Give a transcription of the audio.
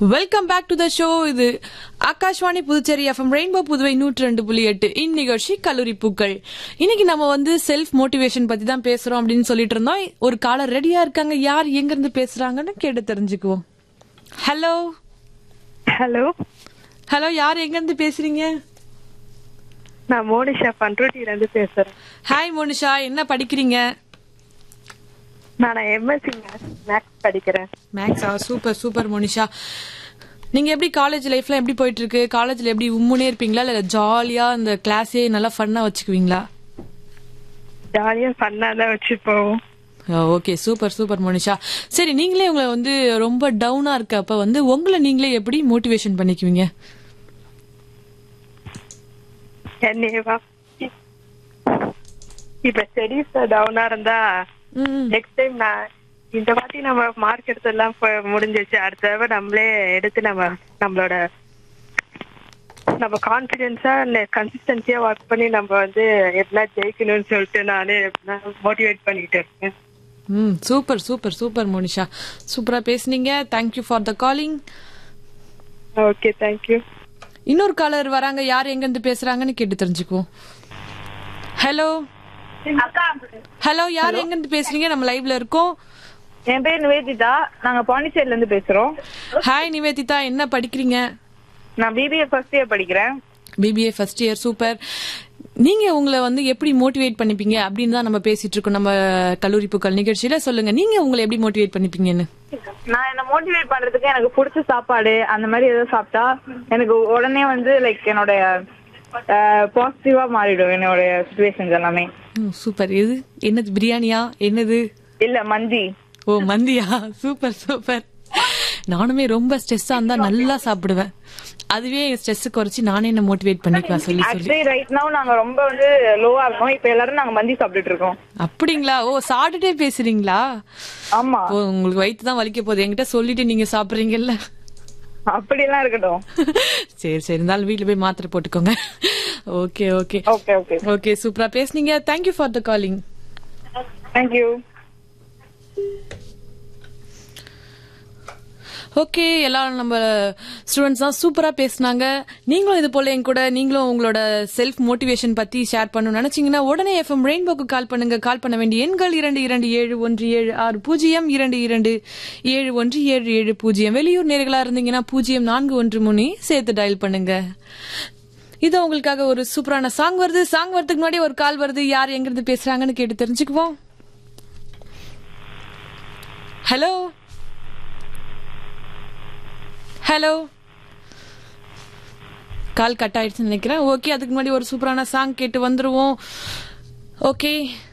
welcome back to the show இது Akashvani Puducherry FM rainbow Puduvai நூற்றி ரெண்டு புள்ளி எட்டு இந்நிகழ்ச்சி கல்லூரி பூக்கள் இன்னைக்கு நம்ம வந்து செல்ஃப் மோட்டிவேஷன் பத்தி தான் பேசுறோம் அப்படின்னு சொல்லிட்டு இருந்தோம் ஒரு காலர் ரெடியா இருக்காங்க யார் எங்க இருந்து பேசுறாங்கன்னு கேட்டு தெரிஞ்சுக்குவோம் ஹலோ ஹலோ ஹலோ யார் எங்க இருந்து பேசுறீங்க நான் மோனிஷா பண்ருட்டில இருந்து பேசுறேன் ஹாய் மோனிஷா என்ன படிக்கிறீங்க நான் எம்எஸ்சி மேக்ஸ் படிக்கிறேன் மேக்ஸா சூப்பர் சூப்பர் மோனிஷா நீங்க எப்படி காலேஜ் லைஃப்ல எப்படி போயிட்டு இருக்கு காலேஜ்ல எப்படி உம்முனே இருப்பீங்களா இல்ல ஜாலியா இந்த கிளாஸே நல்லா ஃபன்னா வச்சுக்குவீங்களா ஜாலியா ஃபன்னா தான் வச்சு போவோம் ஓகே சூப்பர் சூப்பர் மோனிஷா சரி நீங்களே உங்களை வந்து ரொம்ப டவுனா இருக்கப்ப வந்து உங்களை நீங்களே எப்படி மோட்டிவேஷன் பண்ணிக்குவீங்க என்னையவா இப்ப ஸ்டடீஸ் டவுனா இருந்தா ம் நெக்ஸ்ட் டைம் நான் இந்த வாட்டி நம்ம மார்க் எடுத்ததெல்லாம் இப்ப முடிஞ்சிச்சு அடுத்த தடவை நம்மளே எடுத்து நம்ம நம்மளோட நம்ம கான்பிடென்ஸா கன்சிஸ்டன்சியா ஒர்க் பண்ணி நம்ம வந்து எப்படின்னா ஜெயிக்கணும்னு சொல்லிட்டு நானே மோட்டிவேட் பண்ணிட்டு இருக்கேன் ம் சூப்பர் சூப்பர் சூப்பர் மோனிஷா சூப்பரா பேசுனீங்க thank you for the calling okay thank you இன்னொரு காலர் வராங்க யார் எங்க இருந்து பேசுறாங்கன்னு கேட்டு தெரிஞ்சுக்குவோம் ஹலோ ஹலோ யார் எங்க இருந்து பேசுறீங்க நம்ம லைவ்ல இருக்கோம் என் பேர் நிவேதிதா நாங்க பாண்டிச்சேரில இருந்து பேசுறோம் ஹாய் நிவேதிதா என்ன படிக்கிறீங்க நான் பிபிஏ ஃபர்ஸ்ட் இயர் படிக்கிறேன் பிபிஏ ஃபர்ஸ்ட் இயர் சூப்பர் நீங்க உங்களை வந்து எப்படி மோட்டிவேட் பண்ணிப்பீங்க அப்படின்னு தான் நம்ம பேசிட்டு இருக்கோம் நம்ம கல்லூரி பூக்கள் நிகழ்ச்சியில சொல்லுங்க நீங்க உங்களை எப்படி மோட்டிவேட் பண்ணிப்பீங்கன்னு நான் என்ன மோட்டிவேட் பண்றதுக்கு எனக்கு பிடிச்ச சாப்பாடு அந்த மாதிரி ஏதாவது சாப்பிட்டா எனக்கு உடனே வந்து லைக் என்னோட பாசிட்டிவா மாறிடும் என்னோட சுச்சுவேஷன்ஸ் எல்லாமே ம், சூப்பர் இது என்னது பிரியாணியா என்னது இல்ல மந்தி ஓ மந்தியா சூப்பர் சூப்பர் நானுமே ரொம்ப ஸ்ட்ரெஸ்ஸா இருந்தா நல்லா சாப்பிடுவேன் அதுவே ஸ்ட்ரெஸ் குறைச்சி நானே என்ன மோட்டிவேட் பண்ணிக்குவேன் சொல்லி சொல்லி ஆக்சுவலி ரைட் நவ் நாங்க ரொம்ப வந்து லோவா இருக்கோம் இப்ப எல்லாரும் நாங்க மந்தி சாப்பிட்டுட்டு இருக்கோம் அப்படிங்களா ஓ சாப்பிட்டுட்டே பேசுறீங்களா ஆமா ஓ உங்களுக்கு வயிற்று தான் வலிக்க போகுது என்கிட்ட சொல்லிட்டு நீங்க சாப்பிடுறீங்கல்ல அப்படியெல்லாம் இருக்கட்டும் சரி சரி இருந்தாலும் வீட்ல போய் மாத்திரை போட்டுக்கோங்க okay okay okay okay okay சூப்பரா பேசுனீங்க thank you for the calling thank you okay எல்லாரும் நம்ம ஸ்டூடெண்ட்ஸ் தான் சூப்பரா பேசுனாங்க நீங்களும் இது போல என் கூட நீங்களும் உங்களோட செல்ஃப் மோட்டிவேஷன் பத்தி ஷேர் பண்ணணும்னு நினைச்சீங்கன்னா உடனே எஃப்எம் ரெயின்போக்கு கால் பண்ணுங்க கால் பண்ண வேண்டிய எண்கள் இரண்டு இரண்டு ஏழு ஒன்று ஏழு ஆறு பூஜ்ஜியம் இரண்டு இரண்டு ஏழு ஒன்று ஏழு ஏழு பூஜ்ஜியம் வெளியூர் நேர்களா இருந்தீங்கன்னா பூஜ்ஜியம் நான்கு ஒன்று மூணு சேர்த்து டயல் பண்ணுங்க இது உங்களுக்காக ஒரு சூப்பரான சாங் வருது சாங் வரதுக்கு முன்னாடி ஒரு கால் வருது யார் எங்கிருந்து பேசுறாங்கன்னு கேட்டு தெரிஞ்சுக்குவோம் ஹலோ ஹலோ கால் கட் ஆயிடுச்சுன்னு நினைக்கிறேன் ஓகே அதுக்கு முன்னாடி ஒரு சூப்பரான சாங் கேட்டு வந்துருவோம் ஓகே